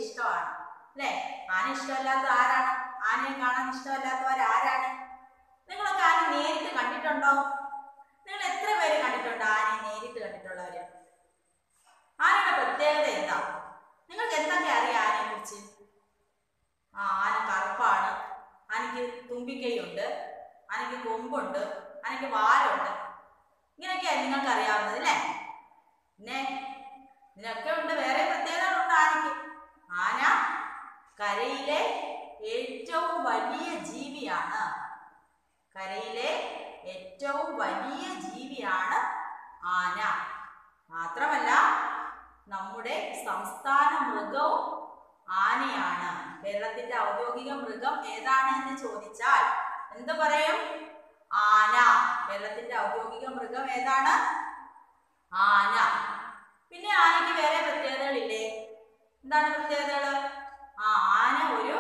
ഇഷ്ടമാണ് അല്ലേ ആന ഇഷ്ടമല്ലാത്ത ആരാണ് ആനയെ കാണാൻ ഇഷ്ടമല്ലാത്തവർ ആരാണ് നിങ്ങളൊക്കെ ആന നേരിട്ട് കണ്ടിട്ടുണ്ടോ നിങ്ങൾ എത്ര പേര് കണ്ടിട്ടുണ്ട് ആനയെ നേരിട്ട് കണ്ടിട്ടുള്ളവര് ആനയുടെ പ്രത്യേകത എന്താ നിങ്ങൾക്ക് എന്തൊക്കെ അറിയാം ആനയെ കുറിച്ച് ആ ആന കറുപ്പാണ് ആനയ്ക്ക് തുമ്പിക്കൈയുണ്ട് ആനയ്ക്ക് കൊമ്പുണ്ട് ആനയ്ക്ക് വാലുണ്ട് ഇങ്ങനെയൊക്കെയാണ് നിങ്ങൾക്ക് അറിയാവുന്നത് അല്ലേ പിന്നെ ഇതിനൊക്കെ ഉണ്ട് വേറെ പ്രത്യേകതകളുണ്ട് ആനയ്ക്ക് ആന കരയിലെ ഏറ്റവും വലിയ ജീവിയാണ് കരയിലെ ഏറ്റവും വലിയ ജീവിയാണ് ആന മാത്രമല്ല നമ്മുടെ സംസ്ഥാന മൃഗവും ആനയാണ് കേരളത്തിന്റെ ഔദ്യോഗിക മൃഗം ഏതാണ് എന്ന് ചോദിച്ചാൽ എന്ത് പറയും ആന കേരളത്തിന്റെ ഔദ്യോഗിക മൃഗം ഏതാണ് ആന പിന്നെ ആനയ്ക്ക് വേറെ പ്രത്യേകതകളില്ലേ എന്താണ് പ്രത്യേകതകൾ ആ ആന ഒരു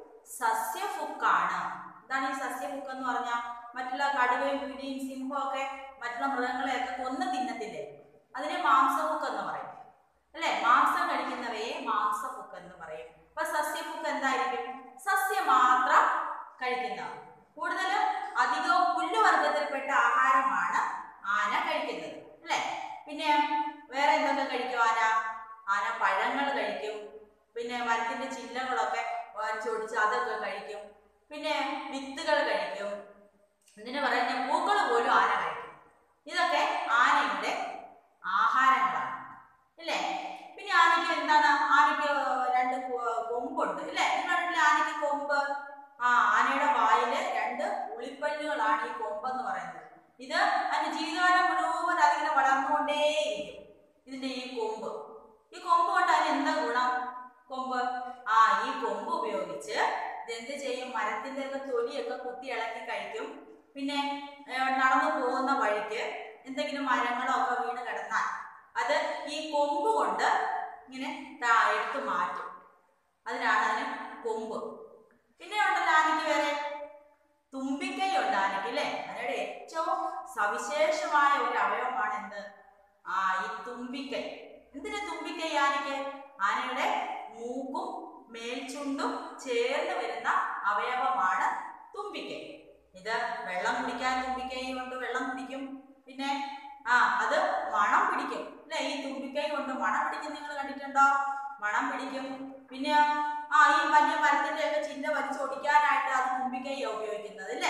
സസ്യഫുക്കാണ് എന്താണ് ഈ സസ്യഫുക്ക് എന്ന് പറഞ്ഞാൽ മറ്റുള്ള കടുവയും പുലിയും സിംഹവും ഒക്കെ മറ്റുള്ള മൃഗങ്ങളെയൊക്കെ കൊന്ന് തിന്നത്തില്ലേ അതിനെ മാംസഫുക്ക് എന്ന് പറയും അല്ലെ മാംസം കഴിക്കുന്നവയെ മാംസഫുക്ക് എന്ന് പറയും അപ്പൊ സസ്യഫുക്ക് എന്തായിരിക്കും സസ്യം മാത്രം കഴിക്കുന്നവ കൂടുതലും അധികവും പുല്ലുവർഗത്തിൽപ്പെട്ട ആഹാരമാണ് ആന കഴിക്കുന്നത് അല്ലെ പിന്നെ വേറെ എന്തൊക്കെ കഴിക്കും ആന ആന പഴങ്ങൾ കഴിക്കും പിന്നെ മരത്തിന്റെ ചില്ലകളൊക്കെ വലിച്ചൊടിച്ച് അതൊക്കെ കഴിക്കും പിന്നെ വിത്തുകൾ കഴിക്കും എന്തിനു പറയുന്ന പൂക്കൾ പോലും ആന കഴിക്കും ഇതൊക്കെ ആനയുടെ ആഹാരങ്ങളാണ് അല്ലേ പിന്നെ ആനയ്ക്ക് എന്താണ് ആനയ്ക്ക് രണ്ട് കൊ- കൊമ്പുണ്ട് അല്ലേ നിങ്ങൾ കണ്ടിട്ടില്ലേ ആനയ്ക്ക് കൊമ്പ് ആ ആനയുടെ വായില് രണ്ട് ഉളിപ്പല്ലുകളാണ് ഈ കൊമ്പെന്ന് പറയുന്നത് ഇത് അതിന്റെ ജീവിതകാലം മുഴുവൻ അതിങ്ങനെ വളർന്നുകൊണ്ടേയിരിക്കും ഇതിന്റെ ഈ കൊമ്പ് ഈ കൊമ്പ് കൊണ്ട് അതിന് എന്താ ഗുണം കൊമ്പ് ആ ഈ കൊമ്പ് ഉപയോഗിച്ച് ഇതെന്ത് ചെയ്യും മരത്തിന്റെ ഒക്കെ തൊലിയൊക്കെ കുത്തി ഇളക്കി കഴിക്കും പിന്നെ ഏ, നടന്നു പോകുന്ന വഴിക്ക് എന്തെങ്കിലും മരങ്ങളോ ഒക്കെ വീണ് കിടന്നാൽ അത് ഈ കൊമ്പ് കൊണ്ട് ഇങ്ങനെ താ എടുത്ത് മാറ്റും അതിനാണ് അതിന് കൊമ്പ് പിന്നെ ഉണ്ടല്ലോ ആനയ്ക്ക് വേറെ തുമ്പിക്കൈ ഉണ്ട് ആനയ്ക്ക് അല്ലേ ആനയുടെ ഏറ്റവും സവിശേഷമായ ഒരു അവയവമാണ് എന്ത് ആ ഈ തുമ്പിക്കൈ എന്തിനാ തുമ്പിക്കൈ ആനയ്ക്ക് ആനയുടെ മൂക്കും മേൽചുണ്ടും ചേർന്ന് വരുന്ന അവയവമാണ് തുമ്പിക്കൈ ഇത് വെള്ളം കുടിക്കാൻ തുമ്പിക്കൈ കൊണ്ട് വെള്ളം കുടിക്കും പിന്നെ ആ അത് മണം പിടിക്കും അല്ലെ ഈ തുമ്പിക്കൈ കൊണ്ട് മണം പിടിക്കും നിങ്ങൾ കണ്ടിട്ടുണ്ടോ മണം പിടിക്കും പിന്നെ ആ ഈ വലിയ മരത്തിന്റെ ഒക്കെ ചില്ല വലിച്ചൊടിക്കാനായിട്ട് അത് തുമ്പിക്കൈയാ ഉപയോഗിക്കുന്നത് അല്ലേ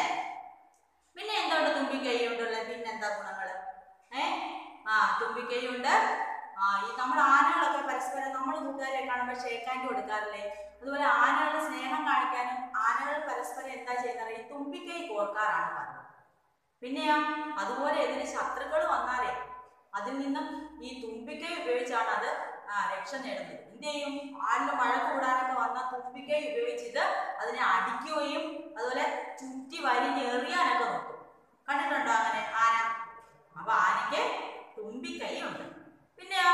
പിന്നെ എന്തുണ്ട് തുമ്പിക്കൈ കൊണ്ടുള്ള പിന്നെന്താ ഗുണങ്ങള് ഏ ആ തുമ്പിക്കൈ ഉണ്ട് ആ ഈ നമ്മൾ ആനകളൊക്കെ പരസ്പരം നമ്മൾ കൂട്ടുകാരെ കാണുമ്പോൾ ഷേക്കാൻഡ് കൊടുക്കാറില്ലേ അതുപോലെ ആനകളുടെ സ്നേഹം കാണിക്കാനും ആനകൾ പരസ്പരം എന്താ ചെയ്യുന്നത് ഈ തുമ്പിക്കൈ കോർക്കാറാണ് പറഞ്ഞത് പിന്നെയോ അതുപോലെ ഇതിന് ശത്രുക്കൾ വന്നാലേ അതിൽ നിന്നും ഈ തുമ്പിക്കൈ ഉപയോഗിച്ചാണ് അത് ആ, രക്ഷ നേടുന്നത് എന്ത് ചെയ്യും ആരിന് മഴ കൂടാനൊക്കെ വന്ന തുമ്പിക്കൈ ഉപയോഗിച്ചിട്ട് അതിനെ അടിക്കുകയും അതുപോലെ ചുറ്റി വരിഞ്ഞെറിയാനൊക്കെ നോക്കും കണ്ടിട്ടുണ്ടോ അങ്ങനെ ആന അപ്പൊ ആനയ്ക്ക് തുമ്പിക്കൈ ഉണ്ട് പിന്നെയോ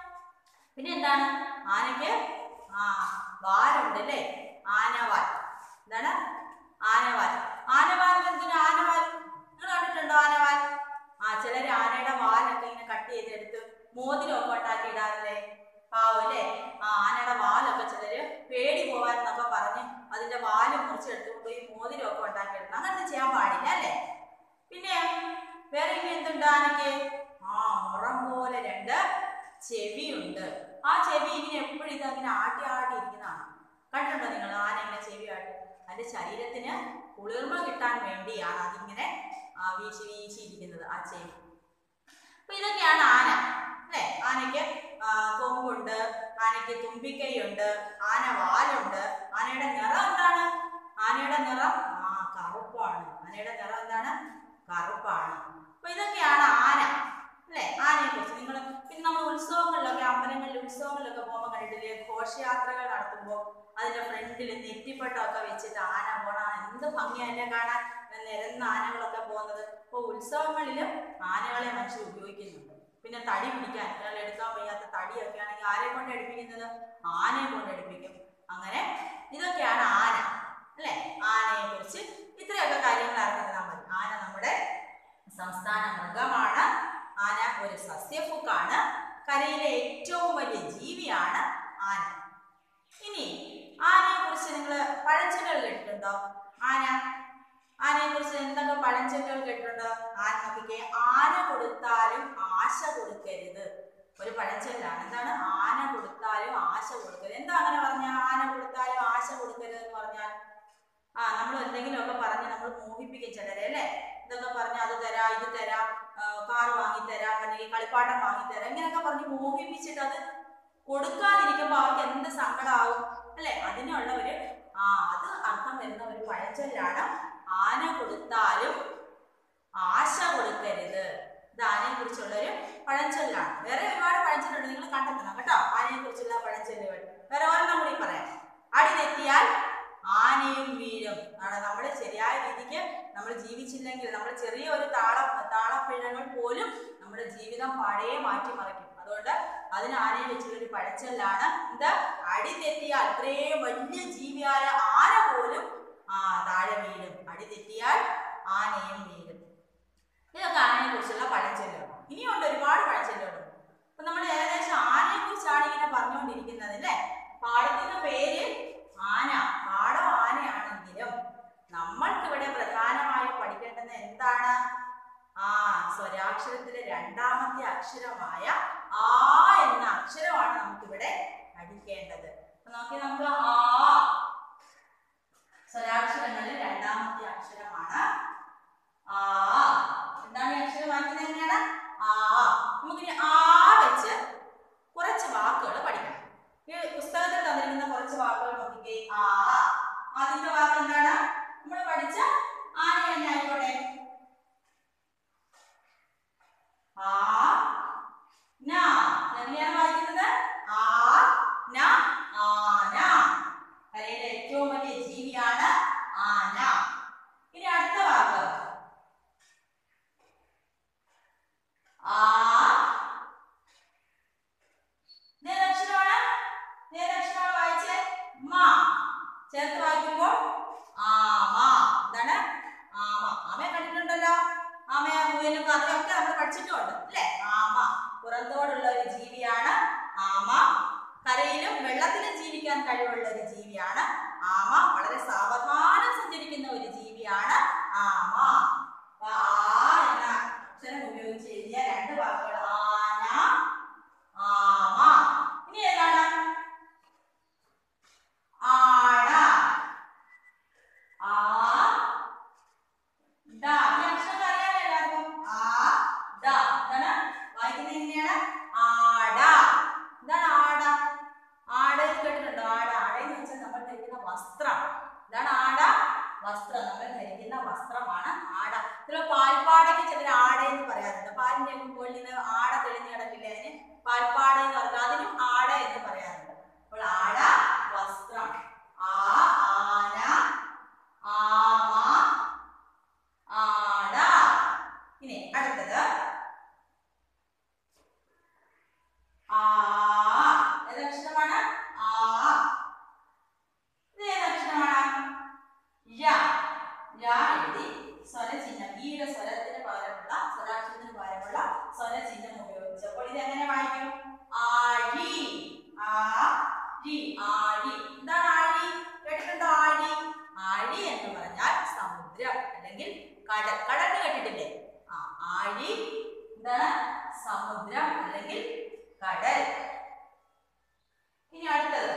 പിന്നെ എന്താണ് ആനയ്ക്ക് ആ വാലുണ്ട് അല്ലേ ആനവാൽ എന്താണ് ആനവാൽ ആനവാൽ എന്തിനാ ആനവാൽ നിങ്ങൾ കണ്ടിട്ടുണ്ടോ ആനവാൽ ആ ചിലര് ആനയുടെ വാലൊക്കെ ഇങ്ങനെ കട്ട് ചെയ്തെടുത്ത് മോതിരമൊക്കെ ഉണ്ടാക്കി ഇടാറില്ലേ പാവം അല്ലേ ആ ആനയുടെ വാലൊക്കെ ചിലര് പേടി പോവാൻ എന്നൊക്കെ പറഞ്ഞ് അതിന്റെ വാല് മുറിച്ചെടുത്തുകൊണ്ട് പോയി മോതിരമൊക്കെ ഉണ്ടാക്കിയിടണം അങ്ങനെ ചെയ്യാൻ പാടില്ല അല്ലേ പിന്നെ വേറെ ഇനി എന്തുണ്ട് ആനയ്ക്ക് ആ മുറം പോലെ രണ്ട് ചെവിയുണ്ട് ആ ചെവി ഇങ്ങനെ എപ്പോഴും ഇത് അങ്ങനെ ആട്ടി ആട്ടി ഇരിക്കുന്നതാണ് കണ്ടിട്ടുണ്ടോ നിങ്ങൾ ആന ഇങ്ങനെ ചെവി ആട്ടി അതിന്റെ ശരീരത്തിന് കുളിർമ കിട്ടാൻ വേണ്ടിയാണ് അതിങ്ങനെ ആ, വീശി വീശിയിരിക്കുന്നത് ആ ചെവി അപ്പൊ ഇതൊക്കെയാണ് ആന അല്ലെ ആനയ്ക്ക് ആ, കൊമ്പുണ്ട് ആനയ്ക്ക് തുമ്പിക്കൈയുണ്ട് ആന വാലുണ്ട് ആനയുടെ നിറം എന്താണ് ആനയുടെ നിറം ആ കറുപ്പാണ് ആനയുടെ നിറം എന്താണ് കറുപ്പാണ് അപ്പൊ ഇതൊക്കെയാണ് ആന അല്ലെ ആനയെ കുറിച്ച് നിങ്ങൾ പിന്നെ നമ്മൾ ഉത്സവങ്ങളിലൊക്കെ അമ്പലങ്ങളിൽ ഉത്സവങ്ങളിലൊക്കെ പോകുമ്പോൾ കണ്ടിട്ടില്ലേ ഘോഷയാത്രകൾ നടത്തുമ്പോൾ അതിന്റെ ഫ്രണ്ടിൽ നെറ്റിപ്പട്ടമൊക്കെ വെച്ചിട്ട് ആന പോണ എന്ത് ഭംഗിയാ എന്നെ കാണാൻ നിരന്ന ആനകളൊക്കെ പോകുന്നത് ഇപ്പോൾ ഉത്സവങ്ങളിലും ആനകളെ മനുഷ്യർ ഉപയോഗിക്കുന്നുണ്ട് പിന്നെ തടി പിടിക്കാൻ ഒരാൾ എടുക്കാൻ വയ്യാത്ത തടിയൊക്കെ ആണെങ്കിൽ ആരെ കൊണ്ട് എടുപ്പിക്കുന്നത് ആനയെ കൊണ്ട് എടുപ്പിക്കും അങ്ങനെ ഇതൊക്കെയാണ് ആന അല്ലെ ആനയെ കുറിച്ച് ഇത്രയൊക്കെ കാര്യങ്ങൾ അറിഞ്ഞിരുന്നാൽ മതി ആന നമ്മുടെ സംസ്ഥാന മൃഗമാണ് ആന ഒരു സസ്യഫുക്കാണ് കരയിലെ ഏറ്റവും വലിയ ജീവിയാണ് ആന ഇനി നിങ്ങൾ പഴഞ്ചൊല്ലുകൾ കേട്ടിട്ടുണ്ടോ ആന ആനയെ കുറിച്ച് എന്തൊക്കെ പഴഞ്ചൊല്ലുകൾ കേട്ടിട്ടുണ്ടോ ആന നോക്കിക്കേ ആന കൊടുത്താലും ആശ കൊടുക്കരുത് ഒരു പഴഞ്ചൊല്ലാണ് എന്താണ് ആന കൊടുത്താലും ആശ കൊടുക്കരുത് എന്താ അങ്ങനെ പറഞ്ഞ ആന കൊടുത്താലും ആശ കൊടുക്കരുത് എന്ന് പറഞ്ഞാൽ ആ നമ്മൾ എന്തെങ്കിലുമൊക്കെ പറഞ്ഞ് നമ്മൾ മോഹിപ്പിക്കും ചിലരെ അല്ലേ ഇതൊക്കെ പറഞ്ഞ് അത് തരാം ഇത് തരാം കാർ വാങ്ങിത്തരാം അല്ലെങ്കിൽ കളിപ്പാട്ടം വാങ്ങിത്തരാം ഇങ്ങനെയൊക്കെ പറഞ്ഞ് മോഹിപ്പിച്ചിട്ട് അത് കൊടുക്കാതിരിക്കുമ്പോൾ അവർക്ക് എന്ത് സങ്കടമാവും അല്ലെ അതിനുള്ള ഒരു ആ അത് അർത്ഥം വരുന്ന ഒരു പഴഞ്ചൊല്ലാണ് ആന കൊടുത്താലും ആശ കൊടുക്കരുത് ഇത് ആനയെ കുറിച്ചുള്ള ഒരു പഴഞ്ചൊല്ലാണ് വേറെ ഒരുപാട് പഴഞ്ചൊല്ലുണ്ട് നിങ്ങൾ കണ്ടെത്തണം കേട്ടോ ആനയെ കുറിച്ചുള്ള പഴഞ്ചൊല്ലുകൾ വേറെ ഒരെണ്ണം കൂടി പറയാം അടി തെറ്റിയാൽ ആനയും വീഴും ആണ് നമ്മൾ ശരിയായ രീതിക്ക് നമ്മൾ ജീവിച്ചില്ലെങ്കിൽ നമ്മൾ ചെറിയ ഒരു താള താളപ്പിഴകൾ പോലും നമ്മുടെ ജീവിതം പാടേ മാറ്റിമറിക്കും അതുകൊണ്ട് അതിന് ആനയെ വെച്ചുള്ള ഒരു പഴച്ചൊല്ലാണ് എന്താ അടി തെറ്റിയാൽ ഇത്രയും വലിയ ജീവിയായ ആന പോലും ആ താഴെ വീഴും അടി തെറ്റിയാൽ ആനയും വീഴും ഇതൊക്കെ ആനയെ കുറിച്ചുള്ള പഴഞ്ചൊല്ലുകൾ ഇനിയുണ്ട് ഒരുപാട് പഴഞ്ചൊല്ലുകളുണ്ട് അപ്പൊ നമ്മൾ ഏകദേശം ആനയെ കുറിച്ചാണ് ഇങ്ങനെ പറഞ്ഞുകൊണ്ടിരിക്കുന്നത് അല്ലേ പാടത്തിന്റെ പേര് ആന പാടം ആനയാണെങ്കിലും നമ്മൾക്ക് ഇവിടെ പ്രധാനമായും പഠിക്കേണ്ടത് എന്താണ് ആ സ്വരാക്ഷരത്തിലെ രണ്ടാമത്തെ അക്ഷരമായ ആ എന്ന അക്ഷരമാണ് നമുക്കിവിടെ പഠിക്കേണ്ടത് അപ്പൊ നോക്കി നമുക്ക് ആ സ്വരാക്ഷരങ്ങളിൽ രണ്ടാമത്തെ അക്ഷരമാണ് ആ എന്താണ് ഈ അക്ഷരം വായിക്കുന്നത് എങ്ങനെയാണ് ആ നമുക്കിനി ആ വെച്ച് കുറച്ച് വാക്കുകൾ പഠിക്കണം ഈ പുസ്തകത്തിൽ തന്നിരിക്കുന്ന കുറച്ച് വാക്കുകൾ നോക്കിക്കേ ആ ആദ്യത്തെ വാക്ക് എന്താണ് നമ്മൾ പഠിച്ച ആന തന്നെ ആയിക്കോട്ടെ ആ ന എങ്ങനെയാണ് വായിക്കുന്നത് ആ ന ആന കരയിലെ ഏറ്റവും വലിയ ജീവിയാണ് ആന ഇനി അടുത്ത വാക്ക് ആ നേരക്ഷരമാണ് നേരക്ഷരമാണ് വായിച്ചേ മാ ചേർത്ത് വായിക്കുമ്പോൾ ആമ എന്താണ് ആമ ആമയെ കണ്ടിട്ടുണ്ടല്ലോ ആമയെ മുയലും കഥയൊക്കെ നമ്മൾ പഠിച്ചിട്ടുണ്ട് അല്ലേ ആമ പുറത്തോടുള്ള ഒരു ജീവിയാണ് ആമ കരയിലും വെള്ളത്തിലും ജീവിക്കാൻ കഴിവുള്ള ഒരു ജീവിയാണ് ആമ വളരെ സാവധാനം സഞ്ചരിക്കുന്ന ഒരു ജീവിയാണ് ആമ അപ്പൊ ആ എന്ന അക്ഷരം ഉപയോഗിച്ച് എഴുതിയ രണ്ട് വാക്കുകൾ ആന ആമ ഇനി ഏതാണ് ആട ആ ഡ ഈ അക്ഷരം അറിയാലോ എല്ലാവർക്കും ആ ഡ എന്താണ് വായിക്കുന്നത് എങ്ങനെയാണ് ആട എന്താണ് ആട ആട എന്ന് കേട്ടിട്ടുണ്ടോ ആട ആട എന്ന് വെച്ചാൽ നമ്മൾ ധരിക്കുന്ന വസ്ത്രം ഇതാണ് ആട വസ്ത്രം നമ്മൾ ധരിക്കുന്ന വസ്ത്രമാണ് ആട ചില പാൽപ്പാടയ്ക്ക് ചിലർ ആട എന്ന് പറയാറുണ്ട് പാലിന്റെ മുകളിൽ നിന്ന് ആട തെളിഞ്ഞു കിടക്കില്ലേ അതിന് പാൽപ്പാട എന്ന് പറഞ്ഞാൽ അതിനും ആട എന്ന് പറയാറുണ്ട് അപ്പോൾ ആട വസ്ത്രം ആ ആന ആമ ആട ഇനി അടുത്തത് ആ ഏതക്ഷരമാണ് ആ ഇത് ഏതക്ഷരമാണ് യ യ എഴുതി സ്വരചിഹ്നം ഈയുടെ സ്വരത്തിന് പകരമുള്ള സ്വരാക്ഷരത്തിന് പകരമുള്ള സ്വരചിഹ്നം ഉപയോഗിച്ചപ്പോൾ ഇത് എങ്ങനെ വായിക്കും ആഴി ആ രി ആഴി എന്താണ് ആഴി കേട്ടിട്ടുണ്ടോ ആഴി ആഴി എന്ന് പറഞ്ഞാൽ സമുദ്രം അല്ലെങ്കിൽ കടൽ കടൽ കേട്ടിട്ടില്ലേ ആ ആഴി എന്താണ് സമുദ്രം അല്ലെങ്കിൽ കടൽ ഇനി അടുത്തത്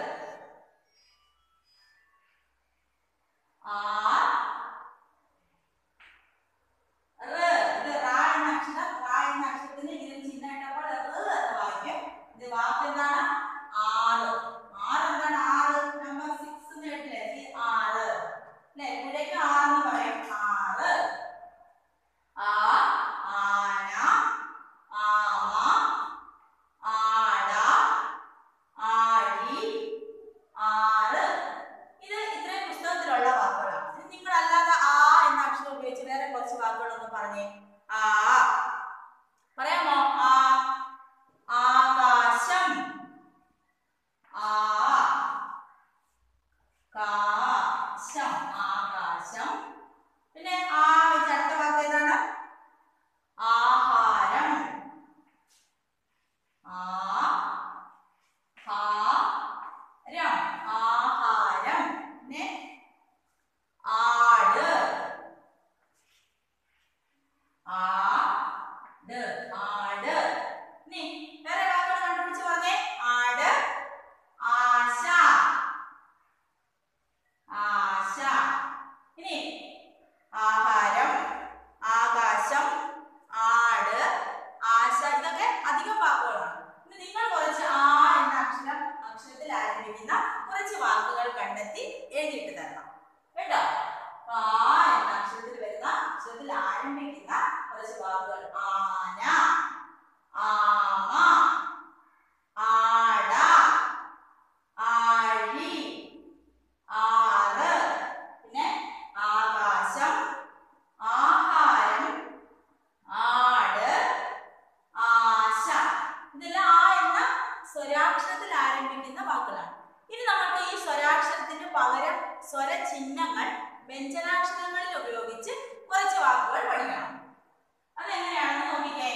ആ റ്. ഇത് റാ എന്ന അക്ഷരം റാ എന്ന അക്ഷരത്തിന് ഇതിന് ചിഹ്നമായിട്ടപ്പോൾ റ് എന്ന് വായിക്കും ഇത് വാക്ക് എന്താണ് ആറ് ആറ് എന്താണ് ആറ് നമ്പർ സിക്സ് എന്ന് കേട്ടില്ലേ ഈ ആറ് അല്ലെ ഇവിടേക്ക് ആറെന്ന് പറയും ആറ് ആ ആന ആമ ആട വാക്കുകളാണ് ഇനി നിങ്ങൾ കുറച്ച് ആ എന്ന അക്ഷരം അക്ഷരത്തിൽ ആരംഭിക്കുന്ന കുറച്ച് വാക്കുകൾ കണ്ടെത്തി എഴുതിയിട്ട് തരണം കേട്ടോ അപ്പൊ ആ എന്ന അക്ഷരത്തിൽ വരുന്ന അക്ഷരത്തിൽ ആരംഭിക്കുന്ന കുറച്ച് വാക്കുകൾ ആന ആമ ആട ആഴി ആറ് പിന്നെ ആകാശം ആഹാരം ആട് ആശ ഇതെല്ലാം ആ എന്ന സ്വരാക്ഷരത്തിൽ ആരംഭിക്കുന്ന വാക്കുകളാണ് ഇനി നമുക്ക് ഈ സ്വരാക്ഷരത്തിന് പകരം സ്വരചിഹ്നങ്ങൾ വ്യഞ്ജനാക്ഷരങ്ങളിൽ ഉപയോഗിച്ച് കുറച്ച് വാക്കുകൾ പഠിക്കണം അതെങ്ങനെയാണെന്ന് നോക്കിക്കേ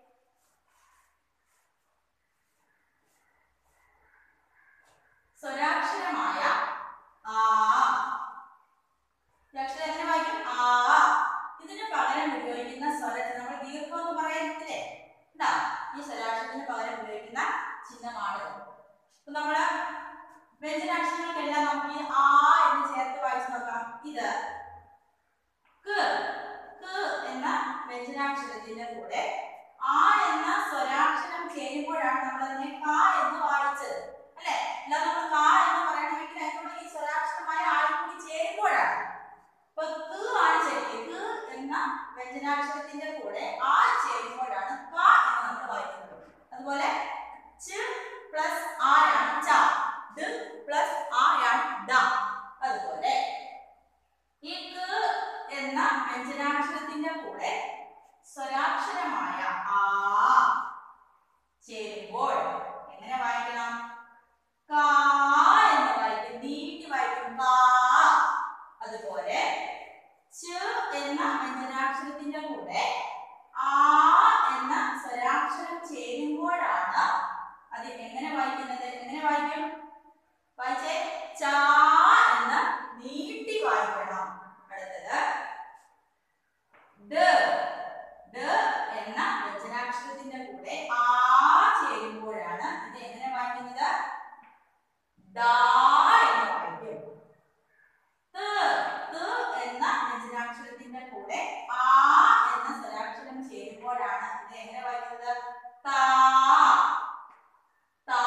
സ്വരാക്ഷരമായ ആ ഈ അക്ഷരം എങ്ങനെ വായിക്കും ആ ഇതിന് പകരം ഉപയോഗിക്കുന്ന സ്വരത്തിന് നമ്മൾ ദീർഘം എന്ന് പറയത്തില്ലേ എന്താ ഈ സ്വരാക്ഷരത്തിന് പകരം ഉപയോഗിക്കുന്ന ചിഹ്നമാണിത് അപ്പൊ നമ്മള് വ്യഞ്ജനാക്ഷരങ്ങൾക്കെല്ലാം നമുക്ക് ഈ ആ എന്ന് ചേർത്ത് വായിച്ചു നോക്കാം ഇത് ക ക എന്ന വ്യഞ്ജനാക്ഷരത്തിന്റെ കൂടെ ആ എന്ന സ്വരാക്ഷരം ചേരുമ്പോഴാണ് നമ്മൾ അതിനെ ക എന്ന് വായിച്ചത് അല്ലെ അല്ലാതെ നമ്മൾ ക എന്ന് പറയണമെങ്കിൽ അതിനോട് ഈ സ്വരാക്ഷരമായ ആയി കൂടി ചേരുമ്പോഴാണ് അപ്പൊ ക ആണ് ശരിക്കും ക എന്ന വ്യഞ്ജനാക്ഷരത്തിന്റെ കൂടെ ആ ചേരുമ്പോഴാണ് ക എന്ന് നമ്മൾ വായിക്കുന്നത് അതുപോലെ ച പ്ലസ് ആയാണ് ച ദ പ്ലസ് ആയാണ് ദ അതുപോലെ ഈ ക എന്ന വ്യഞ്ജനാക്ഷരത്തിന്റെ കൂടെ സ്വരാക്ഷരമായ ആ ചേരുമ്പോൾ എങ്ങനെ വായിക്കണം കാ എന്ന് വായിക്കും നീട്ടി വായിക്കും കാ അതുപോലെ ച എന്ന വ്യഞ്ജനാക്ഷരത്തിന്റെ കൂടെ ആ എന്ന സ്വരാക്ഷരം ചേരുമ്പോഴാണ് അത് എങ്ങനെ വായിക്കുന്നത് എങ്ങനെ വായിക്കും വായിച്ചേ ചാ എന്ന് നീട്ടി വായിക്കണം അടുത്തത് ഡ ഡ എന്ന വ്യഞ്ജനാക്ഷരത്തിന്റെ കൂടെ ആ ചേരുമ്പോഴാണ് ഇത് എങ്ങനെ വായിക്കുന്നത് ഡാ എന്ന് വായിക്കും ത ത എന്ന വ്യഞ്ജനാക്ഷരത്തിന്റെ കൂടെ ആ എന്ന സ്വരാക്ഷരം ചേരുമ്പോഴാണ് ഇത് എങ്ങനെ വായിക്കുന്നത് താ താ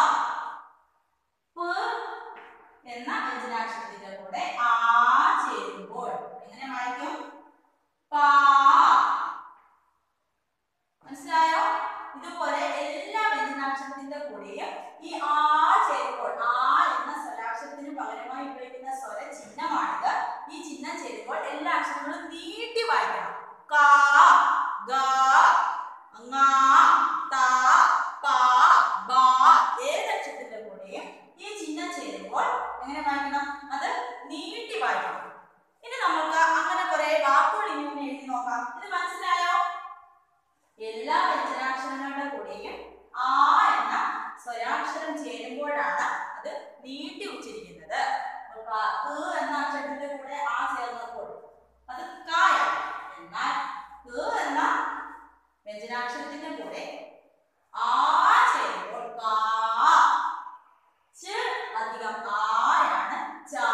പ എന്ന വ്യഞ്ജനാക്ഷരത്തിന്റെ കൂടെ ആ ചേരുമ്പോൾ എങ്ങനെ വായിക്കും പാ മനസ്സിലായോ ഇതുപോലെ എല്ലാ വ്യഞ്ജനാക്ഷരത്തിന്റെ കൂടെയും ഈ ആ ചേരുമ്പോൾ ആ എന്ന സ്വരാക്ഷരത്തിന് പകരമായി ഉപയോഗിക്കുന്ന സ്വര ചിഹ്നമാണിത് ഈ ചിഹ്നം ചേരുമ്പോൾ എല്ലാ അക്ഷരങ്ങളും നീട്ടി വായിക്കണം കാ ഗ ങ ത പ ബ ഏത് അക്ഷരത്തിന്റെ കൂടെയും ഈ ചിഹ്നം ചേരുമ്പോൾ എങ്ങനെ വായിക്കണം അത് നീട്ടി വായിക്കണം ഇനി നമുക്ക് അങ്ങനെ കുറെ വാക്കുകൾ ഇനി ഒന്ന് എഴുതി നോക്കാം ഇത് മനസ്സിലായോ എല്ലാ വ്യഞ്ജനാക്ഷരങ്ങളുടെ കൂടെയും ആ എന്ന സ്വരാക്ഷരം ചേരുമ്പോഴാണ് അത് നീട്ടി ഉച്ചരിക്കുന്നത് അപ്പോൾ ക- ക എന്ന അക്ഷരത്തിന്റെ കൂടെ ആ ചേർന്നപ്പോൾ അത് കായാണ് എന്നാൽ ക എന്ന വ്യഞ്ജനാക്ഷരത്തിന്റെ കൂടെ ആ ചേരുമ്പോൾ കാ ച അധികം ആയാണ് ചാ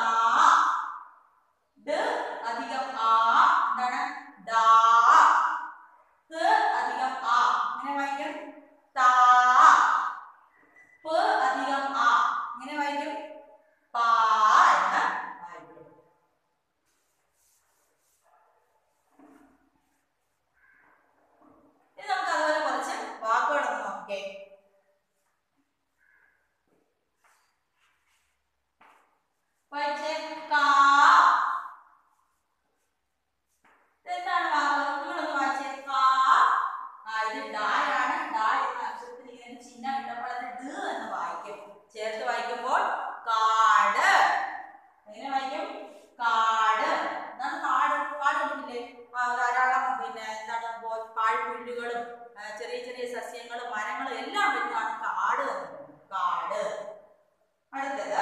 ഡ അധികം ആ എന്താണ് ഡാ ക അധികം ആ ഇങ്ങനെ വായിക്കും താ പ അധികം ആ ഇങ്ങനെ വായിക്കും പാ എന്ന് വായിക്കും ഇനി നമുക്ക് അതുപോലെ കുറച്ച് വാക്കുകളൊന്ന് നോക്കേ വായിച്ചേ കാ എന്താണ് വാക്ക് നിങ്ങളൊന്ന് വായിച്ചേ കാ ആ ഇത് ഡായാണ് ഡാ എന്ന അക്ഷരത്തിന് ഇങ്ങനെ ഒരു ചിഹ്നം ഇട്ടപ്പോൾ അത് ഡ എന്ന് വായിക്കും ചേർത്ത് വായിക്കുമ്പോൾ കാട് എങ്ങനെ വായിക്കും കാട് എന്താണ് കാട് കാട് കണ്ടില്ലേ ആ ധാരാളം പിന്നെ എന്താണ് പോ- പാഴ്പുല്ലുകളും ആ, ചെറിയ ചെറിയ സസ്യങ്ങളും മരങ്ങളും എല്ലാം വരുന്നതാണ് കാട് എന്ന് പറയുന്നത്. കാട് അടുത്തത്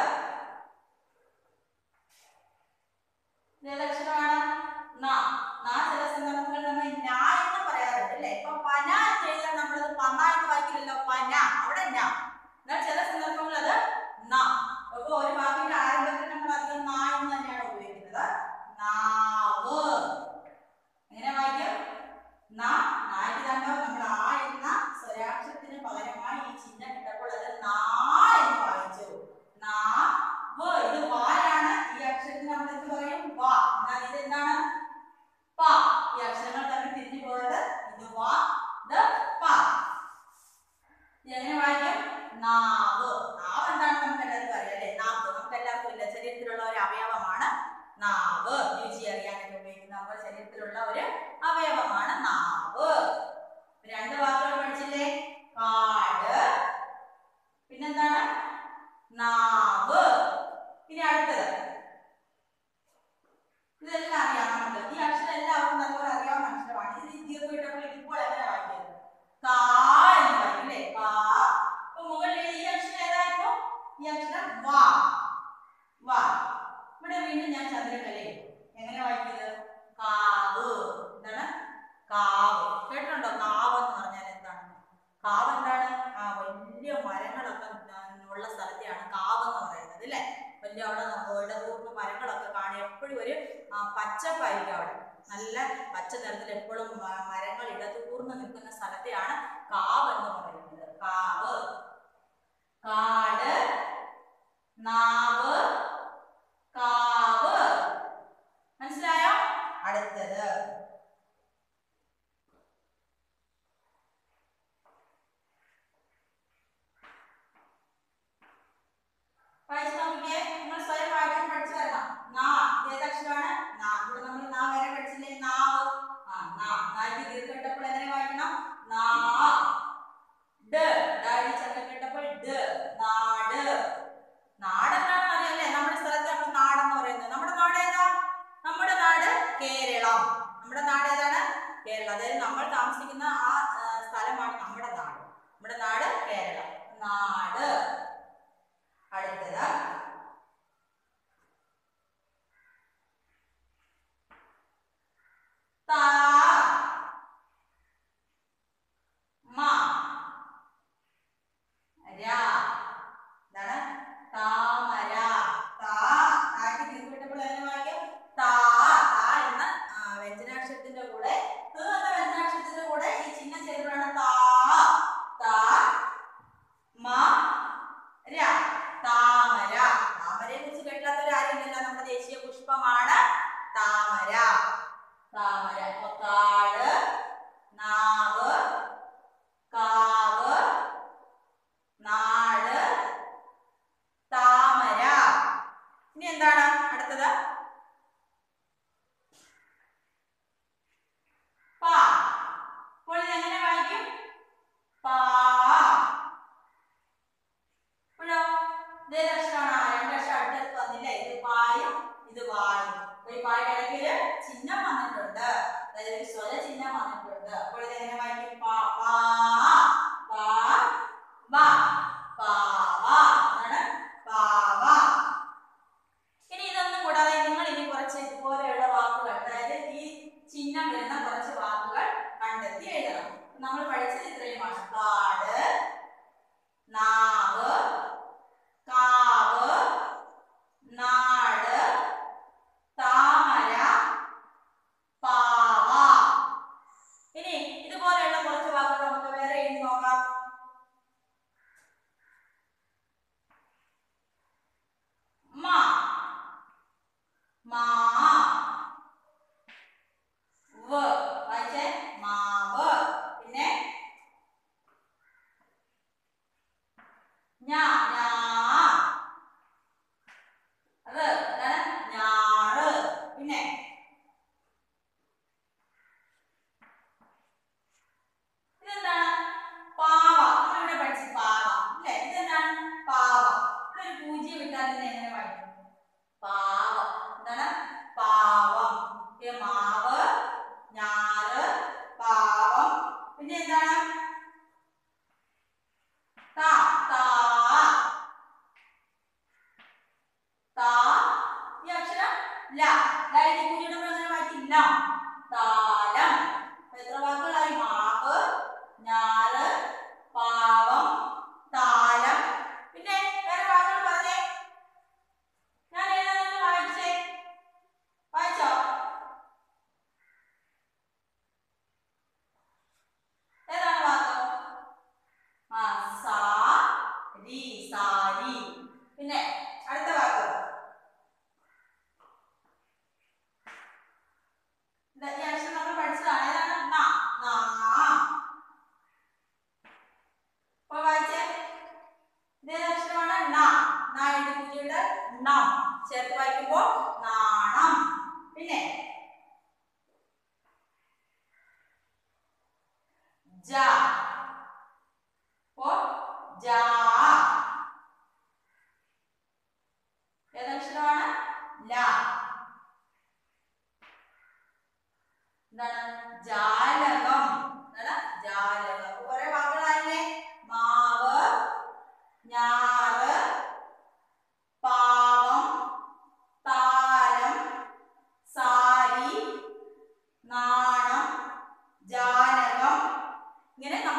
ഇത് ഏതക്ഷരമാണ് ന ന ചില സന്ദർഭങ്ങളിൽ നമ്മൾ ഞാ എന്ന് പറയാറുണ്ട് അല്ലേ ഇപ്പൊ പന എന്ന് എഴുതാൻ നമ്മളത് പന എന്ന് വായിക്കില്ലല്ലോ പന അവിടെ ന എന്നാൽ ചില സന്ദർഭങ്ങളിൽ അത് ന അപ്പൊ ഒരു വാക്കിന്റെ ആരംഭത്തിൽ നമ്മൾ അധികം നാ എന്ന് തന്നെയാണ് ഉപയോഗിക്കുന്നത് നാവ് എങ്ങനെ വായിക്കും ന നായിട്ട് കണ്ടോ നമ്മൾ ആ എന്ന സ്വരാക്ഷരത്തിന് പച്ചപ്പായിരിക്കും അവിടെ നല്ല പച്ച നിറത്തിൽ എപ്പോഴും മ- മരങ്ങൾ ഇടതൂർന്ന് നിൽക്കുന്ന സ്ഥലത്തെയാണ് കാവ് എന്ന് പറയുന്നത് കാവ് കാട് നാവ് കാവ് മനസ്സിലായോ അടുത്തത് വായിച്ചു നോക്കിക്കേ നിങ്ങൾ സ്വയം വായിക്കാൻ പഠിച്ചു വരണം നാ ഇത് ഏതക്ഷരമാണ് നാ ഇവിടെ നമ്മൾ നാ വരെ പഠിച്ചില്ലേ നാവ് ആ നാ നായ്ക്ക് ദീർഘട്ടപ്പോൾ എങ്ങനെ വായിക്കണം നാ ഡ് ഡാഡി ചക്ക കേട്ടപ്പോൾ ഡ് നാട് നാട് എന്താണെന്ന് അറിയാലേ നമ്മുടെ സ്ഥലത്ത് നമ്മൾ നാടെന്ന് പറയുന്നത് നമ്മുടെ നാട് ഏതാ നമ്മുടെ നാട് കേരളം നമ്മുടെ നാട് ഏതാണ് കേരളം അതായത് നമ്മൾ താമസിക്കുന്ന ആ ആ, സ്ഥലമാണ് നമ്മുടെ നാട് നമ്മുടെ നാട് കേരളം നാട് അടുത്തത് താ മ രാ എന്താണ് താമര താ താക്ക് ദീർഘട്ടപ്പോൾ എങ്ങനെ വായിക്കും താ താ എന്ന ആ, വ്യഞ്ജനാക്ഷരത്തിന്റെ കൂടെ ത് എന്ന വ്യഞ്ജനാക്ഷരത്തിന്റെ കൂടെ ഈ ചിഹ്നം ചേരുമ്പോഴാണ് താ താ മ ര താമര താമരയെ കുറിച്ച് കേട്ടില്ലാത്തവർ ആരുമില്ലല്ലോ നമ്മുടെ ദേശീയ പുഷ്പമാണ് താമര താമര അപ്പൊ കാട് നാവ് കാവ് നാട് താമര ഇനി എന്താണ് അടുത്തത് പാ അപ്പോൾ ഇത് എങ്ങനെ വായിക്കും പാ ഇപ്പോഴോ ഇതേ അക്ഷരമാണ് രണ്ടക്ഷരം അടുത്തടുത്ത് വന്നില്ലേ ഇത് പായും ഇത് വായും അപ്പൊ ഈ പായുടെ ഇടയ്ക്ക് ചിഹ്നം വന്നിട്ടുണ്ട് അതായത് ഒരു സ്വര ചിഹ്നം വന്നിട്ടുണ്ട് അപ്പോൾ ഇത് എങ്ങനെ വായിക്കും പാ പാ പാ വാ പാവ എന്നാണ് പാവ ഇനി ഇതൊന്നും കൂടാതെ നിങ്ങൾ ഇനി കുറച്ച് ഇതുപോലെയുള്ള വാക്കുകൾ അതായത് ഈ ചിഹ്നം വരുന്ന കുറച്ച് വാക്കുകൾ കണ്ടെത്തി എഴുതണം നമ്മൾ പഠിച്ചത് ഇത്രയുമാണ് കാട് നാവ് കാവ് നാട് താമര പാവ ഇനി ഇതുപോലെയുള്ള കുറച്ച് വാക്കുകൾ നമുക്ക് വേറെ എഴുതി നോക്കാം മാ മാ വ് വായിച്ചേ മാവ് പിന്നെ ഞാ ഞാ അത് എന്താണ് ഞാറ് പിന്നെ ഇതെന്താണ് പാവ നമ്മളിവിടെ പഠിച്ചു പാവ അല്ലേ ഇതെന്താണ് പാവ ഇവിടെ ഒരു പൂജ്യം വിട്ടാൽ ഇതിനെ എങ്ങനെ വായിക്കും പാവ എന്താണ് പാവം ഇത് മാവ് ഞാറ് പാവം പിന്നെ എന്താണ് താ താ താ ഈ അക്ഷരം ല ല എഴുതി പൂജ്യം എങ്ങനെ വായിക്കും ലം താലം അപ്പൊ എത്ര വാക്കുകളായി മാവ് ഞാറ് പാവം താലം പിന്നെ വേറെ വാക്കുകൾ പറഞ്ഞേ ഞാൻ എഴുതാൻ വായിച്ചേ വായിച്ചോ ഏതാണ് വാക്ക് ആ സാ രി സാരി പിന്നെ അടുത്ത വാക്ക് ഇത് ഈ അക്ഷരം നമ്മൾ പഠിച്ചതാണ് ഏതാണ് ന നാ അപ്പൊ വായിച്ചേ ഇതേ അക്ഷരമാണ് ന ന എഴുതി കുഞ്ഞിട്ട് ണം ചേർത്ത് വായിക്കുമ്പോൾ നാണം പിന്നെ ജ അപ്പോ ജാ ഏതക്ഷരമാണ് ല എന്താണ് ജാലകം എന്താണ് ജാലകം അപ്പൊ കുറെ വാക്കുകളായില്ലേ മാവ് ഞാറ് പാവം താരം സാരി നാണം ജാലകം ഇങ്ങനെ നമ്മൾ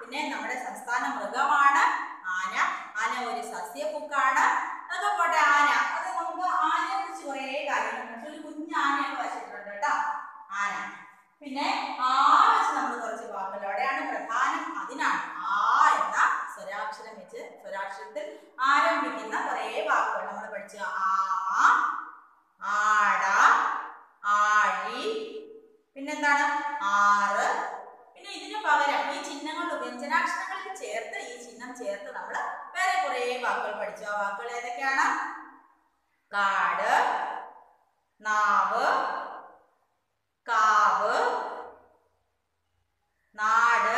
പിന്നെ നമ്മുടെ സംസ്ഥാന മൃഗമാണ് ആന ആന ഒരു സസ്യപ്പുക്കാണ് അതൊക്കെ പോട്ടെ ആന അത് നമുക്ക് ആനയെ കുറിച്ച് കുറേ കാര്യങ്ങളുണ്ട് ഒരു കുഞ്ഞു ആനയൊക്കെ വച്ചിട്ടുണ്ട് കേട്ടോ ആന പിന്നെ ആ വെച്ച് നമ്മൾ കുറച്ച് വാക്കുകൾ അവിടെയാണ് പ്രധാനം അതിനാണ് ആ എന്ന സ്വരാക്ഷരം വെച്ച് സ്വരാക്ഷരത്തിൽ ആരംഭിക്കുന്ന കുറേ വാക്കുകൾ നമ്മൾ പഠിച്ചു ആമ ആട ആഴി പിന്നെന്താണ് ആറ് പിന്നെ ഇതിന് പകരം ഈ ചിഹ്നങ്ങൾ വ്യഞ്ജനാക്ഷരങ്ങളിൽ ചേർത്ത് ഈ ചിഹ്നം ചേർത്ത് നമ്മൾ വേറെ കുറേ വാക്കുകൾ പഠിച്ചു ആ വാക്കുകൾ ഏതൊക്കെയാണ് കാട് നാവ് കാവ് നാട്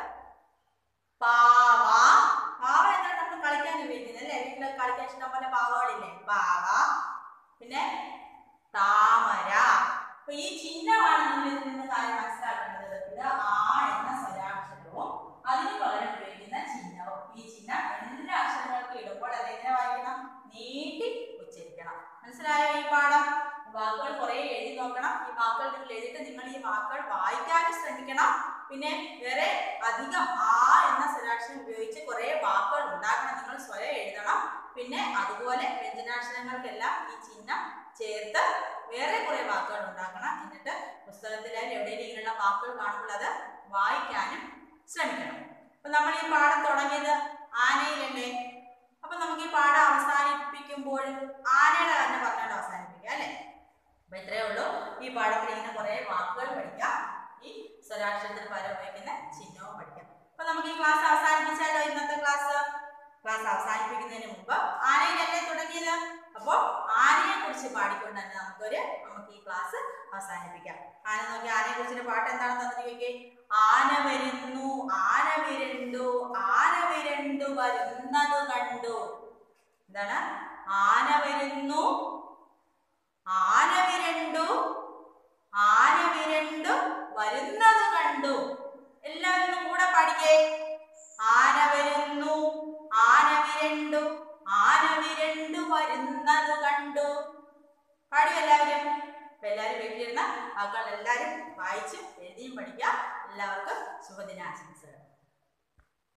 പാവ പാവ എന്താണ് നമ്മൾ കളിക്കാൻ ഉപയോഗിക്കുന്നത് അല്ലേ വീട്ടിലൊക്കെ കളിക്കാൻ ഇഷ്ടം പോലെ പാവകളില്ലേ പാവ പിന്നെ താമര അപ്പൊ ഈ ചിഹ്നമാണ് നിങ്ങൾ ഇതിൽ നിന്ന് കാര്യം മനസ്സിലാക്കേണ്ടത് ഇത് ആ എന്ന സ്വരാക്ഷരവും അതിന് പകരം ഉപയോഗിക്കുന്ന ചിഹ്നവും ഈ ചിഹ്നം എല്ലാ അക്ഷരങ്ങൾക്ക് ഇടുമ്പോൾ അത് എങ്ങനെ വായിക്കണം നീട്ടി ഉച്ചരിക്കണം മനസ്സിലായോ ഈ പാഠം വാക്കുകൾ കുറെ എഴുതി നോക്കണം ഈ വാക്കുകൾ നിങ്ങൾ എഴുതിയിട്ട് നിങ്ങൾ ഈ വാക്കുകൾ വായിക്കാനും ശ്രമിക്കണം പിന്നെ വേറെ അധികം ആ എന്ന സ്വരാക്ഷരം ഉപയോഗിച്ച് കുറെ വാക്കുകൾ ഉണ്ടാക്കണം നിങ്ങൾ സ്വയം എഴുതണം പിന്നെ അതുപോലെ വ്യഞ്ജനാക്ഷരങ്ങൾക്കെല്ലാം ഈ ചിഹ്നം ചേർത്ത് വേറെ കുറെ വാക്കുകൾ ഉണ്ടാക്കണം എന്നിട്ട് പുസ്തകത്തിലായാലും എവിടെയെങ്കിലും ഇങ്ങനെയുള്ള വാക്കുകൾ കാണുമ്പോൾ അത് വായിക്കാനും ശ്രമിക്കണം അപ്പൊ നമ്മൾ ഈ പാഠം തുടങ്ങിയത് ആനയിലല്ലേ അപ്പൊ നമുക്ക് ഈ പാഠം അവസാനിപ്പിക്കുമ്പോൾ ആനയുടെ തന്നെ പറഞ്ഞുകൊണ്ട് അവസാനിപ്പിക്കാം അല്ലേ അപ്പൊ ഇത്രയേ ഉള്ളൂ ഈ പാഠത്തിൽ ഇങ്ങനെ കുറെ വാക്കുകൾ പഠിക്കാം ഈ സ്വരാക്ഷരത്തിന് പകരം ഉപയോഗിക്കുന്ന ചിഹ്നവും പഠിക്കാം അപ്പൊ നമുക്ക് ഈ ക്ലാസ് അവസാനിപ്പിച്ചാലോ ഇന്നത്തെ ക്ലാസ് ക്ലാസ് അവസാനിപ്പിക്കുന്നതിന് മുമ്പ് ആനയിലല്ലേ തുടങ്ങിയത് അപ്പോൾ ആനയെ കുറിച്ച് പാടിക്കൊണ്ട് തന്നെ നമുക്കൊരു നമുക്ക് ഈ ക്ലാസ് അവസാനിപ്പിക്കാം ആന നോക്കി ആനയെ കുറിച്ചിട്ട് പാട്ട് എന്താണെന്ന് തന്നിരിക്കേ ആന വരുന്നു ആന വിരണ്ടു ആന വിരണ്ടു വരുന്നത് കണ്ടു എന്താണ് ആന വരുന്നു ആന വിരണ്ടു ആന വിരണ്ടു വരുന്നത് കണ്ടു എല്ലാവരും ഒന്ന് കൂടെ പാടിക്കേ ആന വരുന്നു ആന വിരണ്ടു ആന വിരണ്ടു വരുന്നത് കണ്ടു പാടി എല്ലാവരും അപ്പൊ എല്ലാവരും വീട്ടിലിരുന്ന വാക്കുകൾ എല്ലാവരും വായിച്ചും എഴുതിയും പഠിക്കാം എല്ലാവർക്കും ശുഭദിനാശംസകൾ